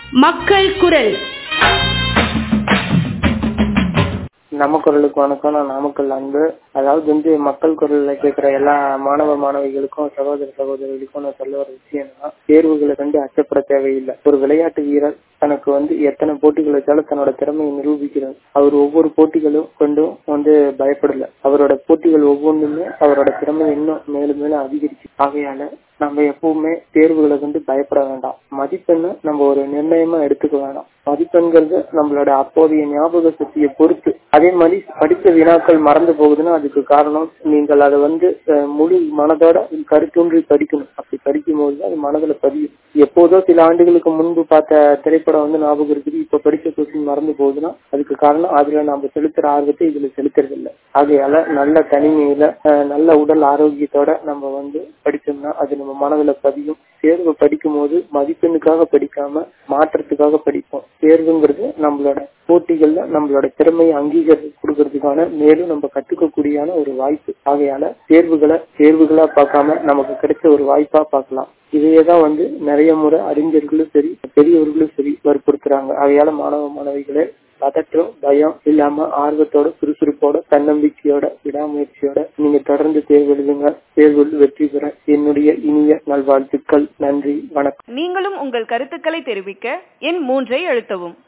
மக்கள் குரல் நம்ம குரலுக்கு வணக்கம் நான் நாமக்கல் அன்பு அதாவது வந்து மக்கள் குரல்ல கேட்கிற எல்லா மாணவ மாணவிகளுக்கும் சகோதர சகோதரிகளுக்கும் நான் சொல்ல வர விஷயம் என்னன்னா தேர்வுகளை கண்டு அச்சப்பட தேவையில்லை ஒரு விளையாட்டு வீரர் தனக்கு வந்து எத்தனை போட்டிகள் வச்சாலும் தன்னோட திறமையை நிரூபிக்கிறார் அவர் ஒவ்வொரு போட்டிகளும் கொண்டும் வந்து பயப்படல அவரோட போட்டிகள் ஒவ்வொன்றுமே அவரோட திறமை இன்னும் மேலும் மேலும் அதிகரிச்சு ஆகையால நம்ம எப்பவுமே தேர்வுகளை வந்து பயப்பட வேண்டாம் மதிப்பெண்ணு நம்ம ஒரு நிர்ணயமா எடுத்துக்க வேண்டாம் மதிப்பெண்கிறது நம்மளோட அப்போதைய ஞாபக சக்தியை பொறுத்து அதே மாதிரி படித்த வினாக்கள் மறந்து போகுதுன்னா அதுக்கு காரணம் நீங்கள் அதை வந்து அஹ், முழு மனதோட கருத்தூன்றி படிக்கணும் அப்படி படிக்கும் போது அது மனதுல பதியும் எப்போதோ சில ஆண்டுகளுக்கு முன்பு பார்த்த திரைப்படம் வந்து ஞாபகம் இருக்குது இப்ப படிச்ச கொஸ்டின் மறந்து போகுதுன்னா அதுக்கு காரணம் அதுல நம்ம செலுத்துற ஆர்வத்தை இதுல செலுத்துறது இல்லை ஆகையால நல்ல தனிமையில அஹ், நல்ல உடல் ஆரோக்கியத்தோட நம்ம வந்து படிச்சோம்னா அது நம்ம மனதுல பதியும் தேர்வு படிக்கும் போது மதிப்பெண்ணுக்காக படிக்காம மாற்றத்துக்காக படிப்போம் தேர்வுங்கிறது நம்மளோட போட்டிகள்ல நம்மளோட திறமையை அங்கீகாரம் கொடுக்கறதுக்கான மேலும் நம்ம கத்துக்கக்கூடியான ஒரு வாய்ப்பு ஆகையால தேர்வுகளை தேர்வுகளா பார்க்காம நமக்கு கிடைச்ச ஒரு வாய்ப்பா பார்க்கலாம் இதையே தான் வந்து நிறைய முறை அறிஞர்களும் சரி பெரியவர்களும் சரி வற்புறுத்துறாங்க ஆகையால மாணவ மாணவிகளே பதற்றம் பயம் இல்லாம ஆர்வத்தோட சுறுசுறுப்போட தன்னம்பிக்கையோட விடாமுயற்சியோட நீங்க தொடர்ந்து தேர்வு எழுதுங்க தேர்வில் வெற்றி பெற என்னுடைய இனிய நல்வாழ்த்துக்கள் நன்றி வணக்கம் நீங்களும் உங்கள் கருத்துக்களை தெரிவிக்க எண் மூன்றை அழுத்தவும்